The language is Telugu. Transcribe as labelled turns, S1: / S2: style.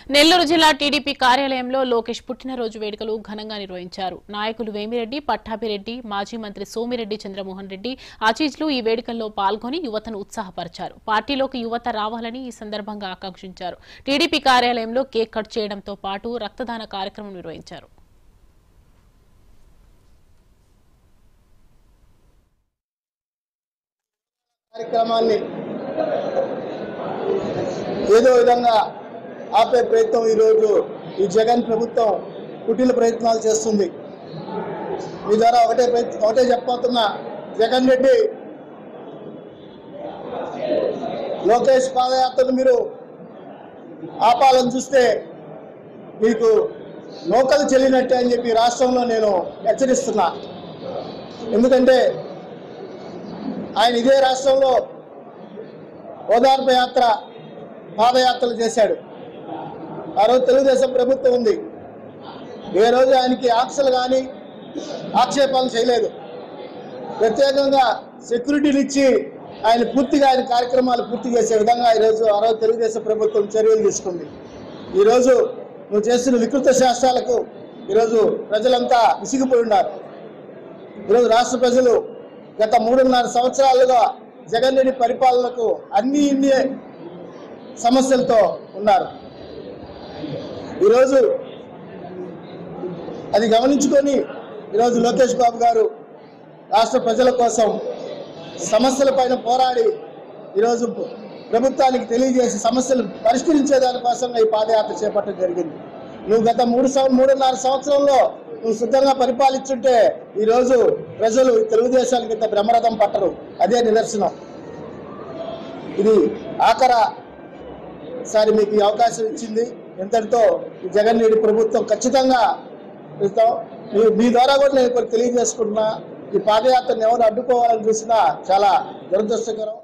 S1: నెల్లూరు జిల్లా టీడీపీ కార్యాలయంలో లోకేష్ పుట్టినరోజు వేడుకలు ఘనంగా నిర్వహించారు నాయకులు వేమిరెడ్డి పట్టాభిరెడ్డి మాజీ మంత్రి సోమిరెడ్డి చంద్రమోహన్ రెడ్డి అచీజ్లు ఈ వేడుకల్లో పాల్గొని యువతను ఉత్సాహపరిచారు పార్టీలోకి యువత రావాలని ఈ సందర్భంగా ఆకాంక్షించారు టీడీపీ కార్యాలయంలో కేక్ కట్ చేయడంతో పాటు రక్తదాన కార్యక్రమం నిర్వహించారు
S2: కార్యక్రమాన్ని ఏదో విధంగా ఆపే ప్రయత్నం ఈరోజు ఈ జగన్ ప్రభుత్వం కుటిల ప్రయత్నాలు చేస్తుంది మీ ద్వారా ఒకటే ప్రయత్నం ఒకటే చెప్పబోతున్నా జగన్ రెడ్డి లోకేష్ పాదయాత్రను మీరు ఆపాలని చూస్తే మీకు నౌకలు చెల్లినట్టే అని చెప్పి రాష్ట్రంలో నేను హెచ్చరిస్తున్నా ఎందుకంటే ఆయన ఇదే రాష్ట్రంలో ఓదార్పు యాత్ర పాదయాత్రలు చేశాడు ఆ రోజు తెలుగుదేశం ప్రభుత్వం ఉంది ఏ రోజు ఆయనకి ఆంక్షలు కానీ ఆక్షేపాలు చేయలేదు ప్రత్యేకంగా సెక్యూరిటీలు ఇచ్చి ఆయన పూర్తిగా ఆయన కార్యక్రమాలు పూర్తి చేసే విధంగా ఈరోజు ఆ రోజు తెలుగుదేశం ప్రభుత్వం చర్యలు తీసుకుంది ఈరోజు నువ్వు చేస్తున్న వికృత శాస్త్రాలకు ఈరోజు ప్రజలంతా విసిగిపోయి ఉన్నారు ఈరోజు రాష్ట్ర ప్రజలు గత మూడున్నర సంవత్సరాలుగా జగన్ రెడ్డి పరిపాలనకు అన్ని ఇన్ని సమస్యలతో ఉన్నారు ఈరోజు అది గమనించుకొని ఈరోజు లోకేష్ బాబు గారు రాష్ట్ర ప్రజల కోసం సమస్యల పైన పోరాడి ఈరోజు ప్రభుత్వానికి తెలియజేసి సమస్యలు పరిష్కరించే దానికోసం ఈ పాదయాత్ర చేపట్టడం జరిగింది నువ్వు గత మూడు సంవ మూడున్నర సంవత్సరంలో నువ్వు శుద్ధంగా పరిపాలించుంటే ఈరోజు ప్రజలు ఈ తెలుగుదేశానికి ఇంత బ్రహ్మరథం పట్టరు అదే నిదర్శనం ఇది ఆఖర సారి మీకు ఈ అవకాశం ఇచ్చింది ఎంతటితో ఈ జగన్ రెడ్డి ప్రభుత్వం ఖచ్చితంగా ఇస్తాం మీ- మీ ద్వారా కూడా నేను ఇప్పుడు తెలియజేసుకుంటున్నా ఈ పాదయాత్రను ఎవరు అడ్డుకోవాలని చూసినా చాలా దురదృష్టకరం